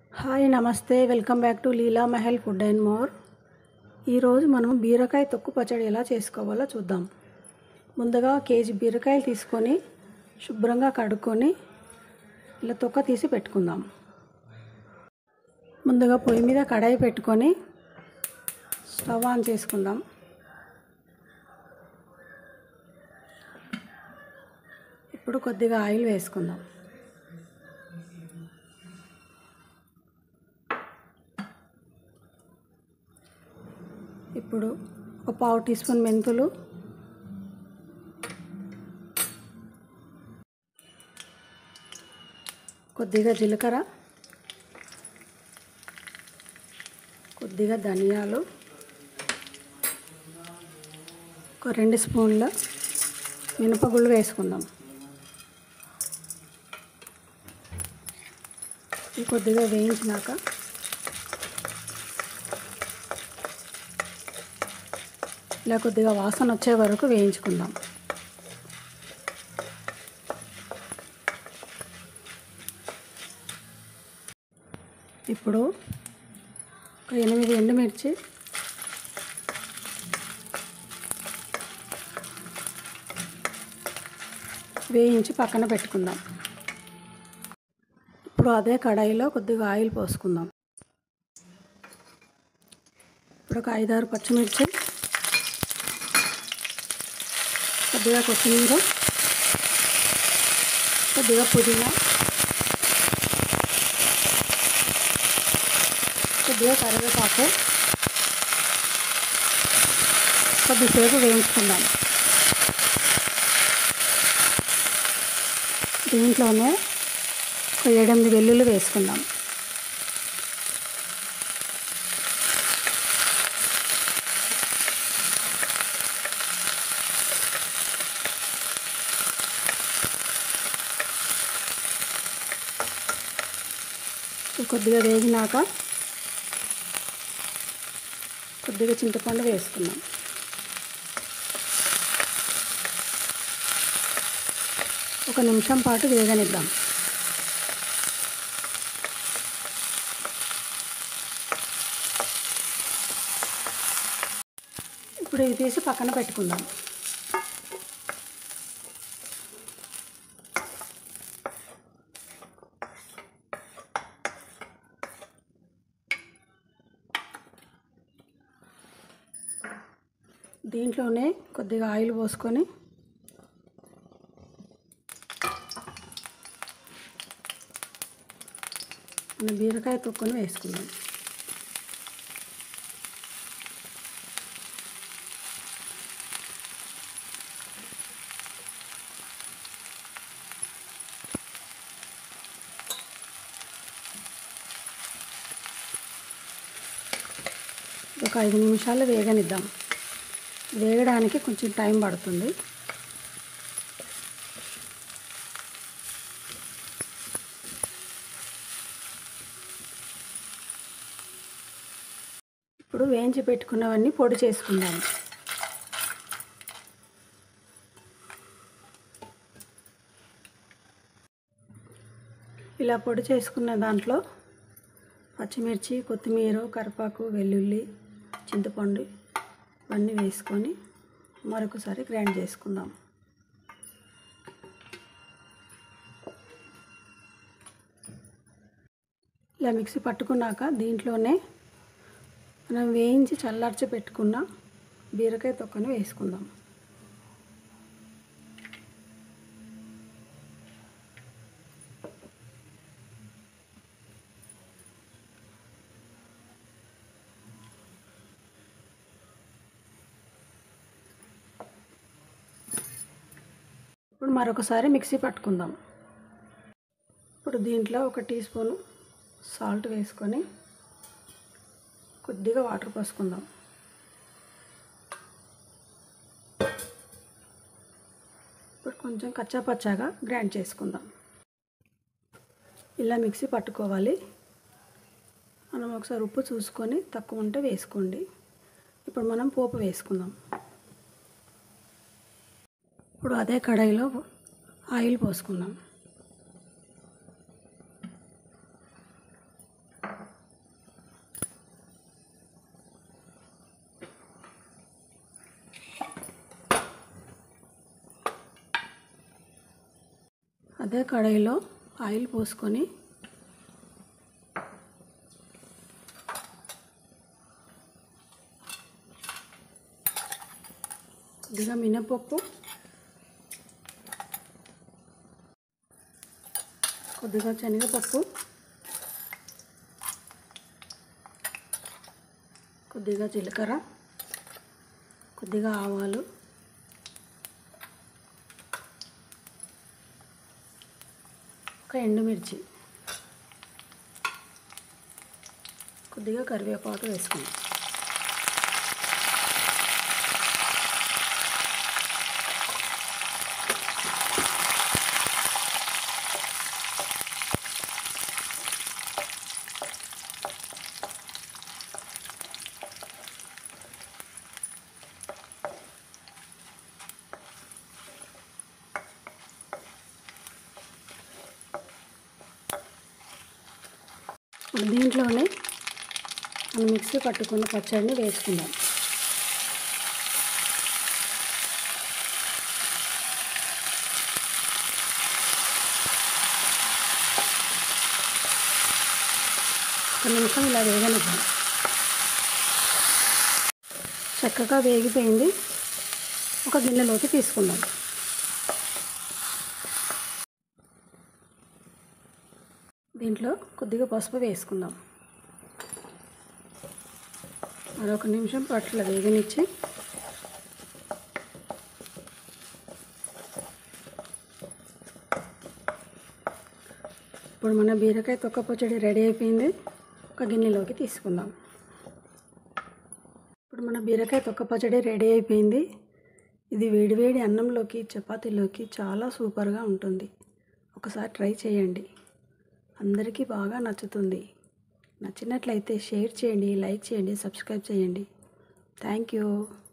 hi namaste welcome back to Leela Mahal food and more ఈరోజు మనం బీరకాయ తొక్కు పచ్చడి ఎలా చేసుకోవాలో చూద్దాం ముందుగా కేజీ బీరకాయలు తీసుకొని శుభ్రంగా కడుక్కొని ఇలా తొక్క తీసి పెట్టుకుందాం ముందుగా పొయ్యి మీద కడాయి పెట్టుకొని స్టవ్ ఆన్ చేసుకుందాం ఇప్పుడు కొద్దిగా ఆయిల్ వేసుకుందాం ఇప్పుడు ఒక పావు టీ స్పూన్ మెంతులు కొద్దిగా జీలకర్ర కొద్దిగా ధనియాలు ఒక రెండు స్పూన్ల మినపగుళ్ళు వేసుకుందాం ఇవి కొద్దిగా వేయించినాక ఇలా కొద్దిగా వాసన వచ్చే వరకు వేయించుకుందాం ఇప్పుడు ఒక ఎనిమిది ఎండుమిర్చి వేయించి పక్కన పెట్టుకుందాం ఇప్పుడు అదే కడాయిలో కొద్దిగా ఆయిల్ పోసుకుందాం ఇప్పుడు ఒక ఐదారు పచ్చిమిర్చి కొద్దిగా కొత్తిమీర కొద్దిగా పుదీనా కొద్దిగా కరివేపాకు కొద్దిసేపు వేయించుకుందాం దీంట్లోనే ఒక ఏడెనిమిది వెల్లుల్లి వేసుకుందాం కొద్దిగా వేగినాక కొద్దిగా చింతపండు వేసుకున్నాం ఒక నిమిషం పాటు వేగనిద్దాం ఇప్పుడు ఇవి తీసి పక్కన పెట్టుకుందాం దీంట్లోనే కొద్దిగా ఆయిల్ పోసుకొని మన బీరకాయ తొక్కుని వేసుకుందాం ఒక ఐదు నిమిషాలు వేగనిద్దాం వేగడానికి కొంచెం టైం పడుతుంది ఇప్పుడు వేయించి పెట్టుకున్నవన్నీ పొడి చేసుకుందాం ఇలా పొడి చేసుకున్న దాంట్లో పచ్చిమిర్చి కొత్తిమీర కరివేపాకు వెల్లుల్లి చింతపండు ఇవన్నీ వేసుకొని మరొకసారి గ్రైండ్ చేసుకుందాం ఇలా మిక్సీ పట్టుకున్నాక దీంట్లోనే మనం వేయించి చల్లార్చి పెట్టుకున్న బీరకాయ తొక్కను వేసుకుందాం ఇప్పుడు మరొకసారి మిక్సీ పట్టుకుందాం ఇప్పుడు దీంట్లో ఒక టీ స్పూను సాల్ట్ వేసుకొని కొద్దిగా వాటర్ పోసుకుందాం ఇప్పుడు కొంచెం కచ్చా పచ్చాగా గ్రైండ్ చేసుకుందాం ఇలా మిక్సీ పట్టుకోవాలి మనం ఒకసారి ఉప్పు చూసుకొని తక్కువ ఉంటే వేసుకోండి ఇప్పుడు మనం పోపు వేసుకుందాం ఇప్పుడు అదే కడాయిలో ఆయిల్ పోసుకుందాం అదే కడాయిలో ఆయిల్ పోసుకొని కొద్దిగా మినపప్పు కొద్దిగా శనగపప్పు కొద్దిగా జీలకర్ర కొద్దిగా ఆవాలు ఒక ఎండుమిర్చి కొద్దిగా కరివేపాకు వేసుకుందాం ఇప్పుడు దీంట్లోనే మనం మిక్సీ పట్టుకున్న పచ్చడిని వేసుకుందాం ఒక నిమిషం ఇలా వేగనిద్దాం చక్కగా వేగిపోయింది ఒక గిన్నెలోకి తీసుకుందాం దీంట్లో కొద్దిగా పసుపు వేసుకుందాం మరొక నిమిషం పట్ల వేగనిచ్చి ఇప్పుడు మన బీరకాయ తొక్క పచ్చడి రెడీ అయిపోయింది ఒక గిన్నెలోకి తీసుకుందాం ఇప్పుడు మన బీరకాయ తొక్క పచ్చడి రెడీ అయిపోయింది ఇది వేడివేడి అన్నంలోకి చపాతీలోకి చాలా సూపర్గా ఉంటుంది ఒకసారి ట్రై చేయండి అందరికీ బాగా నచ్చుతుంది నచ్చినట్లయితే షేర్ చేయండి లైక్ చేయండి సబ్స్క్రైబ్ చేయండి థ్యాంక్ యూ